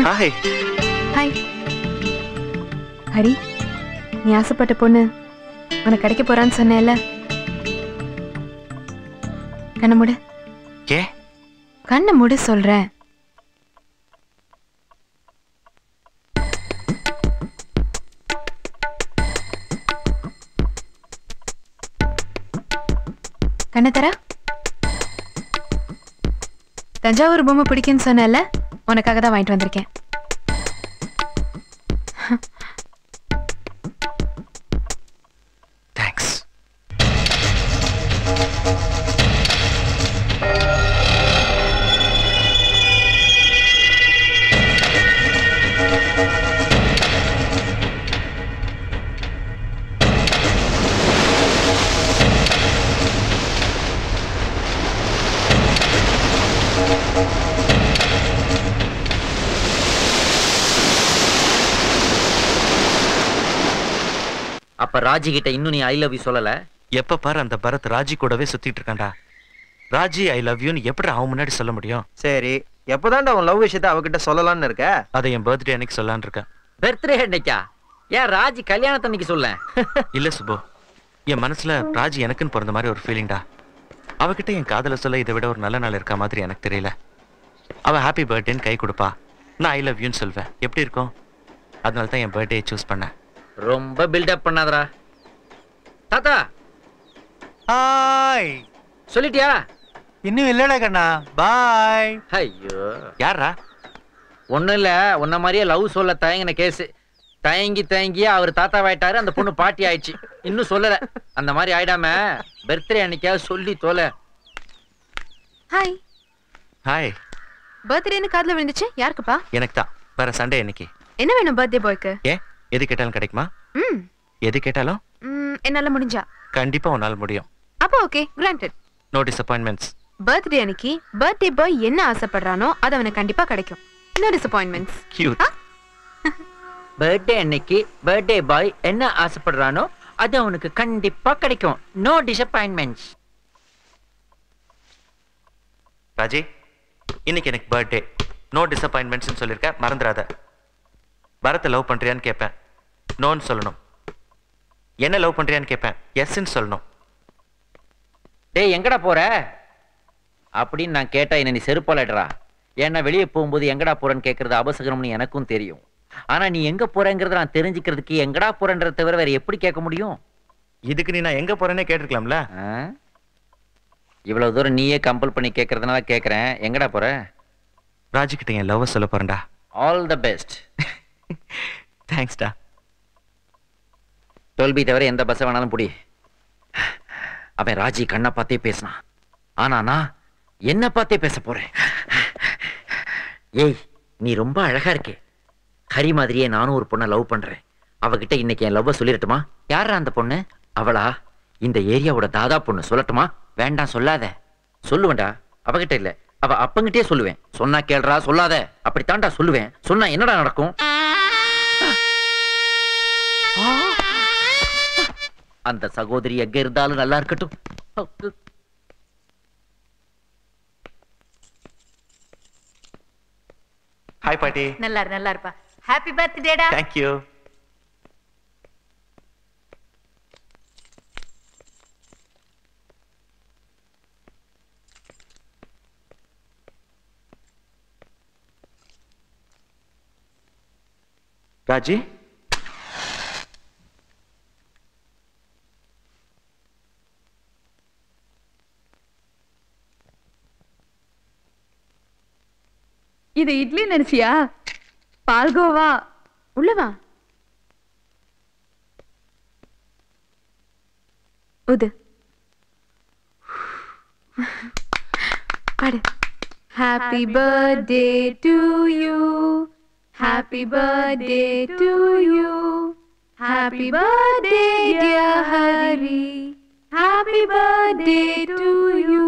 Hi hi Hari நீ ஆசைப்பட்ட பொண்ணு உனக்கு கிடைக்க போறான்னு சொன்னேல்ல கண்ணை மூடு ஏ கண்ணை மூடு சொல்றேன் கண்ணை தர தஞ்சாவூர் பொம்மை பிடிக்குன்னு சொன்னேல்ல உனக்காக தான் வாங்கிட்டு வந்திருக்கேன் தேங்க்ஸ் அப்ப ராஜி கிட்ட இன்னும் நீ ஐ லவ் யூ சொல்லல எப்ப பாரு அந்த பரத் ராஜி கூடவே சுத்திட்டு இருக்கான்டா ராஜி ஐ லவ் யூன்னு எப்படி அவன் முன்னாடி சொல்ல முடியும் சரி எப்பதான்டா உன் லவ் விஷயத்த அவகிட்ட சொல்லலாம்னு இருக்க அதை என் பர்த்டே அன்னைக்கு சொல்லலான்னு இருக்கேன் பர்த்டே அன்னைக்கா ஏன் ராஜி கல்யாணத்தன்னைக்கு சொல்ல இல்ல சுபு என் மனசுல ராஜி எனக்குன்னு பிறந்த மாதிரி ஒரு ஃபீலிங்டா அவகிட்ட என் காதல சொல்ல இதை விட ஒரு நல்ல நாள் இருக்கா மாதிரி எனக்கு தெரியல அவ ஹாப்பி பர்த்டேன்னு கை கொடுப்பா நான் ஐ லவ் யூன்னு சொல்வேன் எப்படி இருக்கும் அதனால தான் என் பர்த்டே சூஸ் பண்ணேன் ரொம்ப பில்டப் பண்ணாதடா தாத்தா ஹாய் சொல்லிட்டியா இன்னும் இல்லடா கண்ணா பாய் ஐயோ யாரா ஒண்ணும் இல்ல உன்ன மாதிரியே லவ் சொல்ல தயங்கின கேஸ் தயங்கி தயங்கி அவர் தாத்தாவாயிட்டாரு அந்த பொண்ணு பாட்டி ஆயிடுச்சு இன்னும் சொல்லல அந்த மாதிரி ஆயிடாம பர்த்டே அன்னைக்காவது சொல்லி தொலை ஹாய் ஹாய் பர்த்டேன்னு காதுல விழுந்துச்சு யாருக்குப்பா எனக்கு தான் வர சண்டே இன்னைக்கு என்ன வேணும் பர்த்டே பாய்க்கு ஏன் எது கேட்டாலும் கிடைக்குமா ம் எது கேட்டாலும் ம், என்னால முடிஞ்சா கண்டிப்பா உன்னால் முடியும் அப்போ okay granted no disappointments birthday அன்னைக்கு பர்த்டே பாய் என்ன ஆசைப்படுறானோ அது அவனுக்கு கண்டிப்பா கிடைக்கும் நோ டிசப்பாயின்மெண்ட்ஸ் கியூட் பர்த்டே அன்னைக்கு பர்த்டே பாய் என்ன ஆசைப்படுறானோ அது அவனுக்கு கண்டிப்பா கிடைக்கும் நோ டிசப்பாயின்மெண்ட்ஸ் ராஜி இன்னைக்கு எனக்கு பர்த்டே நோ டிசப்பாயின்மெண்ட்ஸ்னு சொல்லியிருக்க மறந்துடாத பரத்தை லவ் பண்றியான்னு கேட்பேன் நோன்னு சொல்லணும் என்ன லவ் பண்றியான்னு கேட்பேன் எஸ்ன்னு சொல்லணும் டேய் எங்கடா போற அப்படின்னு நான் கேட்டா என்ன நீ செருப்பாலடா ஏன்னா வெளியே போகும்போது எங்கடா போறேன்னு கேட்கறது அபசகரம்னு எனக்கும் தெரியும் ஆனா நீ எங்க போறேங்கிறத நான் தெரிஞ்சுக்கிறதுக்கு எங்கடா போறேன்றத தவிர வேற எப்படி கேட்க முடியும் இதுக்கு நீ நான் எங்க போறேன்னே கேட்டிருக்கலாம்ல ஆ? இவ்வளவு தூரம் நீயே கம்பல் பண்ணி கேட்கறதுனால கேட்கறேன் எங்கடா போற ராஜி கிட்ட என் லவ் சொல்ல போறேன்டா ஆல் த பெஸ்ட் தேங்க்ஸ்டா டோல்பி தவிர எந்த பஸ்ஸை வேணாலும் புடி அவன் ராஜி கண்ணை பார்த்தே பேசினான் ஆனா நான் என்ன பார்த்தே பேச போறேன் ஏய் நீ ரொம்ப அழகா இருக்கே ஹரி மாதிரியே நானும் ஒரு பொண்ணை லவ் பண்றேன் அவகிட்ட இன்னைக்கு என் லவ்வை சொல்லிடட்டுமா யாரா அந்த பொண்ணு அவளா இந்த ஏரியாவோட தாதா பொண்ணு சொல்லட்டுமா வேண்டாம் சொல்லாத சொல்லுவேன்டா அவகிட்ட இல்ல அவ அப்பங்கிட்டே சொல்லுவேன் சொன்னா கேள்றா சொல்லாத அப்படித்தான்டா சொல்லுவேன் சொன்னா என்னடா நடக்கும் அந்த சகோதரி எங்க இருந்தாலும் நல்லா இருக்கட்டும் ஹாய் பாட்டி நல்லா இரு, நல்லா இருப்பா ஹாப்பி பர்த்டேடா தேங்க்யூ ராஜி இது இட்லி நினைச்சியா பால்கோவா உள்ளவா உது பாடு happy birthday to you happy birthday to you happy birthday dear Hari happy birthday to you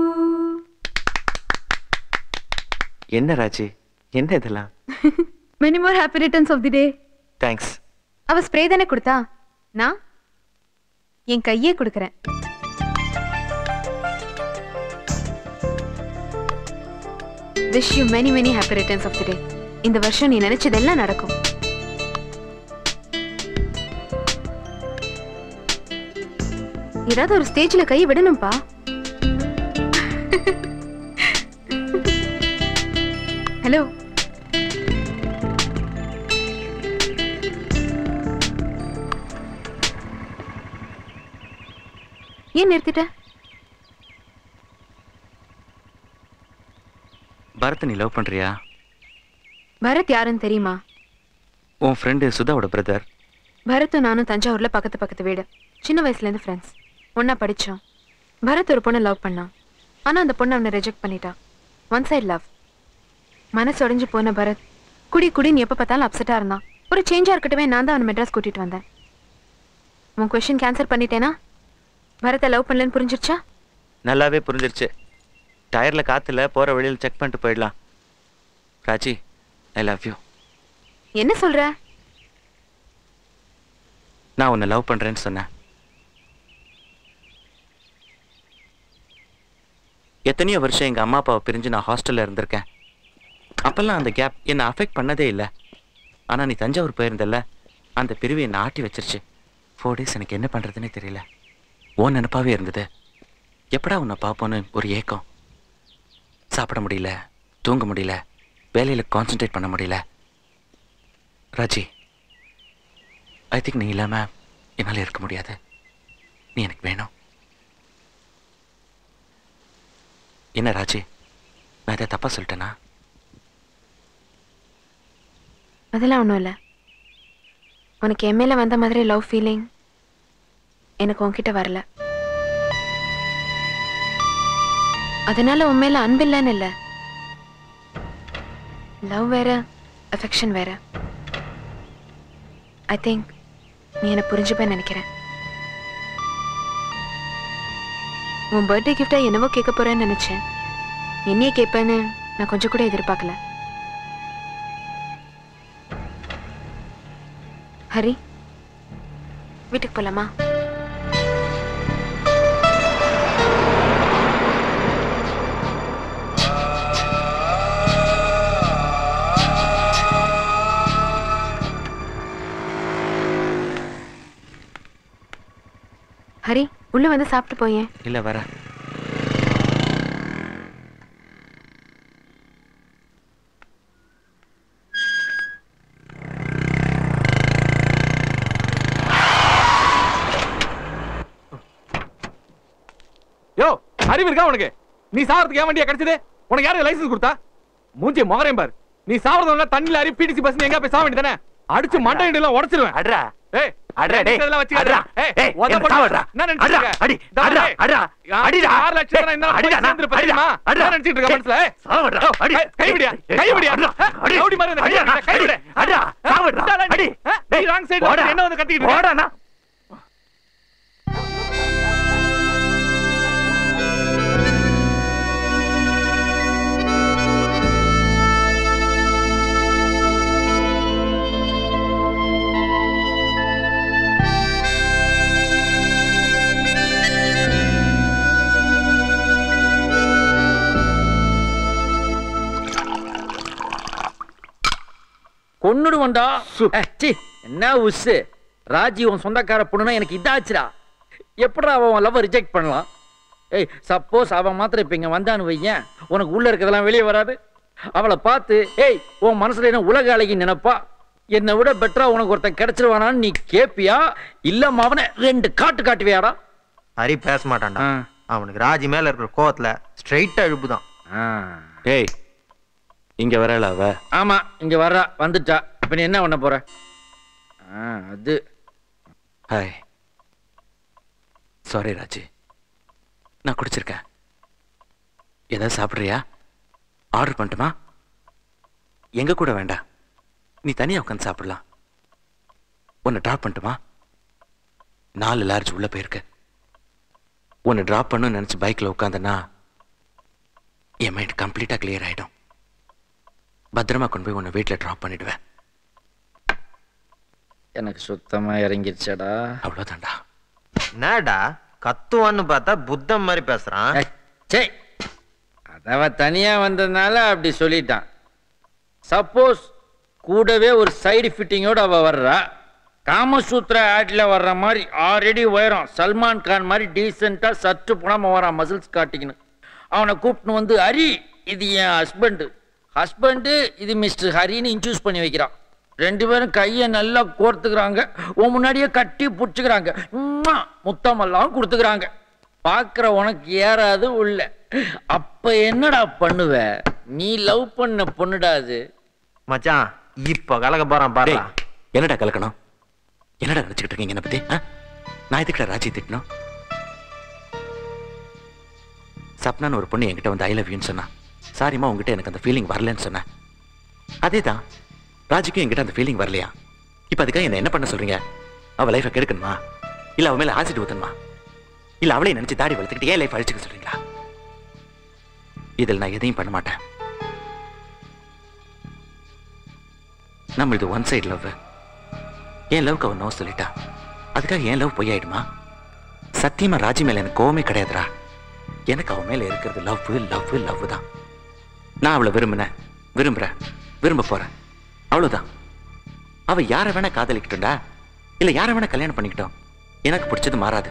என்ன ராஜி என்ன இதெல்லாம் many more happy returns of the day thanks அவ ஸ்ப்ரே தானே கொடுத்தா நான் என் கையே கொடுக்கறேன் wish you many many happy returns of the day இந்த வருஷம் நீ நினைச்சதெல்லாம் நடக்கும் ஏதாவது ஒரு ஸ்டேஜ்ல கை விடணும்பா ஹலோ ஏன் நிறுத்திட்ட பரத் நீ லவ் பண்றியா பரத் யாருன்னு தெரியுமா உன் ஃப்ரெண்டு சுதாவோட பிரதர் பரத்தும் நானும் தஞ்சாவூர்ல பக்கத்து பக்கத்து வீடு சின்ன வயசுல இருந்து ஃப்ரெண்ட்ஸ் ஒண்ணா படிச்சோம் பரத் ஒரு பொண்ணை லவ் பண்ணான் ஆனா அந்த பொண்ணு அவனை ரிஜெக்ட் பண்ணிட்டா ஒன் சைடு லவ் மனசு உடைஞ்சு போன பரத் குடி குடின்னு எப்ப பார்த்தாலும் அப்செட்டா இருந்தான் ஒரு சேஞ்சா இருக்கட்டுமே நான் தான் அவனை மெட்ராஸ் கூட்டிட்டு வந்தேன் உன் கொஸ்டின் கேன்சல் பண்ணிட்டேனா பரத்தை லவ் பண்ணலன்னு புரிஞ்சிருச்சா நல்லாவே புரிஞ்சிருச்சு டயர்ல காத்துல போற வழியில் செக் பண்ணிட்டு போயிடலாம் ராஜி ஐ லவ் யூ என்ன சொல்ற நான் உன்னை லவ் பண்றேன்னு சொன்னேன் எத்தனையோ வருஷம் எங்க அம்மா அப்பாவை பிரிஞ்சு நான் ஹாஸ்டல்ல இருந்திருக்கேன் அப்பெல்லாம் அந்த கேப் என்னை அஃபெக்ட் பண்ணதே இல்லை ஆனா நீ தஞ்சாவூர் போயிருந்தல்ல அந்த பிரிவு என்னை ஆட்டி வச்சிருச்சு ஃபோர் டேஸ் எனக்கு என்ன பண்றதுன்னே தெரியல ஓன் நினப்பாவே இருந்தது எப்படா உன்னை பார்ப்போன்னு ஒரு ஏக்கம் சாப்பிட முடியல தூங்க முடியல வேலையில கான்சென்ட்ரேட் பண்ண முடியல ராஜி ஐ திங்க் நீ இல்லாம என்னால இருக்க முடியாது நீ எனக்கு வேணும் என்ன ராஜி நான் இதை தப்பா சொல்லிட்டேனா அதெல்லாம் ஒன்றும் இல்லை உனக்கு என் மேல வந்த மாதிரி லவ் ஃபீலிங் எனக்கு உன்கிட்ட வரல அதனால உன் மேல அன்பில்லைன்னு இல்லை லவ் வேற அஃபெக்ஷன் வேற ஐ திங்க் நீ என்னை புரிஞ்சுப்பேன்னு நினைக்கிறேன் உன் பர்த்டே கிஃப்டா என்னவோ கேட்க போறேன்னு நினைச்சேன் என்னையே கேட்பேன்னு நான் கொஞ்சம் கூட எதிர்பார்க்கல ஹரி வீட்டுக்கு போலாமா ஹரி உள்ள வந்து சாப்பிட்டு போயேன் இல்ல வர யோ அறிவு இருக்கா உனக்கு நீ சாவறதுக்கு ஏன் வண்டியா கிடைச்சது உனக்கு யாரு லைசன்ஸ் கொடுத்தா மூஞ்சி முகரையும் பாரு நீ சாவறதுல தண்ணில அறி பிடிசி பஸ் எங்க போய் சாவ வேண்டியதானே அடிச்சு மண்டை எல்லாம் உடைச்சிருவேன் அட்ரா ஏய் அட்ரா, டேய். இதெல்லாம் வச்சுக்காதடா. அட்ரா. ஏய், ஏய், உத என்ன போட்டு- சாவடுறா. என்ன நினைச்சிட்டு அட்ரா, இருக்க? அடி, இதோ அட்ரா, ஏய், அட்ரா, யார் அடிடா. ஆறு லட்சம் ஏய், ரூபாய் இருந்தாலும் அடிடா, போய் சேர்ந்துருப்ப அடிடா, தெரியுமா? அடிடா. என்ன நினைச்சிட்டு இருக்க மனசுல? ஏய், சாவடுறா, யோ, அடி. ஏய், கைவிடியா, ஏய், கைவிடியா. அட்ரா, ஏ, அடி. ரவுடி மாதிரி இந்த அடிடா, கைவிடு, கைவிடு. அடிடா, சாவடுறா, இந்தாடா நீ. அடி. ஆ, நீ wrong side ல போடா. வந்து என்ன வந்து கத்திக்கிட்டு இருக்க? போடா, நான். கொன்னுடுவன்டா ஏ, சீ, என்ன உஸ்ஸு ராஜி உன் சொந்தக்கார பொண்ணுனா எனக்கு இதாச்சுடா எப்படா அவன் லவ் ரிஜெக்ட் பண்ணலாம் ஏய் சப்போஸ் அவன் மாத்திரம் இப்ப இங்க வந்தான்னு வையேன் உனக்கு உள்ள இருக்கிறதெல்லாம் வெளியே வராது அவளை பார்த்து ஏய் உன் மனசுல என்ன உலக அழகி நினைப்பா என்னை விட பெட்டரா உனக்கு ஒருத்தன் கிடைச்சிருவானான்னு நீ கேப்பியா இல்ல அவனை ரெண்டு காட்டு காட்டுவியாடா ஹரி பேச மாட்டான்டா ஆ. அவனுக்கு ராஜி மேல இருக்கிற கோவத்துல ஸ்ட்ரைட்டா இழுப்புதான் ஆ. ஏய் இங்க வரல அவ ஆமா இங்க வர்றா வந்துட்டா இப்ப நீ என்ன பண்ண போற ஆ, அது ஹாய் சாரி ராஜி நான் குடிச்சிருக்கேன் ஏதாவது சாப்பிட்றியா ஆர்டர் பண்ணட்டுமா எங்க கூட வேண்டாம் நீ தனியா உட்காந்து சாப்பிடலாம் உன்னை ட்ராப் பண்ணட்டுமா நாலு லார்ஜ் உள்ள போயிருக்கு உன்னை ட்ராப் பண்ணணும்னு நினைச்சு பைக்ல உட்காந்தனா என் மைண்ட் கம்ப்ளீட்டா கிளியர் ஆயிடும் பத்திரமா கொண்டு போய் உன்னை வீட்டில் ட்ராப் பண்ணிடுவேன் எனக்கு சுத்தமா இறங்கிருச்சடா அவ்வளோதான்டா என்னடா கத்துவான்னு பார்த்தா புத்தம் மாதிரி பேசுறான் ஏய், சே அதவ தனியா வந்ததுனால அப்படி சொல்லிட்டான் சப்போஸ் கூடவே ஒரு சைடு ஃபிட்டிங்கோட அவ வர்றா காமசூத்ரா ஆட்ல வர்ற மாதிரி ஆல்ரெடி உயரம் சல்மான் கான் மாதிரி டீசெண்டா சற்று புணாம வரான் மசில்ஸ் காட்டிக்கின்னு அவனை கூப்பிட்டு வந்து ஹரி இது என் ஹஸ்பண்டு ஹஸ்பண்டு இது மிஸ்டர் ஹரின்னு இன்ட்ரூஸ் பண்ணி வைக்கிறான் ரெண்டு பேரும் கையை நல்லா கோர்த்துக்கிறாங்க உன் முன்னாடியே கட்டி பிடிச்சிக்கிறாங்க முத்தமெல்லாம் கொடுத்துக்கிறாங்க பார்க்குற உனக்கு ஏறாது உள்ள அப்ப என்னடா பண்ணுவ நீ லவ் பண்ண பொண்ணுடா அது மச்சான் இப்ப கலக்க போறான் பாரு டேய் என்னடா கலக்கணும் என்னடா நினைச்சுக்கிட்டு இருக்கீங்க என்ன பத்தி ஆ? நான் எதுக்குடா ராஜி திட்டணும் சப்னான்னு ஒரு பொண்ணு என்கிட்ட வந்து ஐ லவ் யூன்னு சொன்னா சாரிம்மா உங்ககிட்ட எனக்கு அந்த ஃபீலிங் வரலன்னு சொன்னேன் அதே தான் ராஜிக்கும் என்கிட்ட அந்த ஃபீலிங் வரலையா இப்போ அதுக்காக என்ன என்ன பண்ண சொல்றீங்க அவ லைஃபை கெடுக்கணுமா இல்ல அவ மேல ஆசிட் ஊத்தணுமா இல்ல அவளே நினைச்சு தாடி வளர்த்துக்கிட்டு ஏன் லைஃப் அழிச்சுக்க சொல்றீங்களா இதில் நான் எதையும் பண்ண மாட்டேன் நம்மளது ஒன் சைடு லவ் என் லவ்க்கு அவன் நோ சொல்லிட்டா அதுக்காக என் லவ் பொய்யாயிடுமா சத்தியமா ராஜி மேல எனக்கு கோவமே கிடையாதுடா எனக்கு அவன் மேல இருக்கிறது லவ் லவ் லவ் தான் நான் அவளை விரும்பினேன் விரும்புறேன் விரும்ப போறேன் அவ்வளவுதான் அவ யாரை வேணா காதலிக்கட்டும்டா இல்ல யாரை வேணா கல்யாணம் பண்ணிக்கிட்டோம் எனக்கு பிடிச்சது மாறாது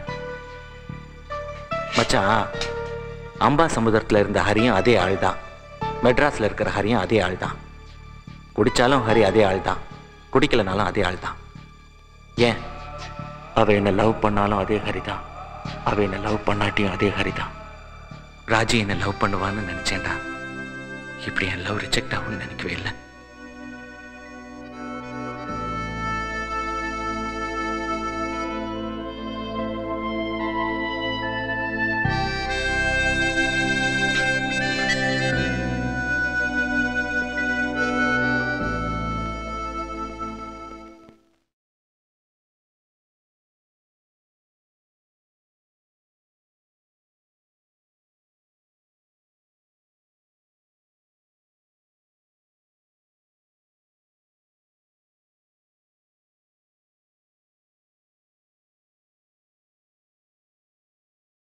மச்சான் அம்பா சமுதிரத்துல இருந்த ஹரியும் அதே ஆள் தான் மெட்ராஸ்ல இருக்கிற ஹரியும் அதே ஆள் தான் குடிச்சாலும் ஹரி அதே ஆள் தான் குடிக்கலனாலும் அதே ஆள் தான் ஏன் அவ என்ன லவ் பண்ணாலும் அதே ஹரி தான் அவ என்ன லவ் பண்ணாட்டியும் அதே ஹரி தான் ராஜி என்ன லவ் பண்ணுவான்னு நினைச்சேன்டா இப்படி என் லவ் ரிஜெக்ட் ஆகும்னு நினைக்கவே இல்லை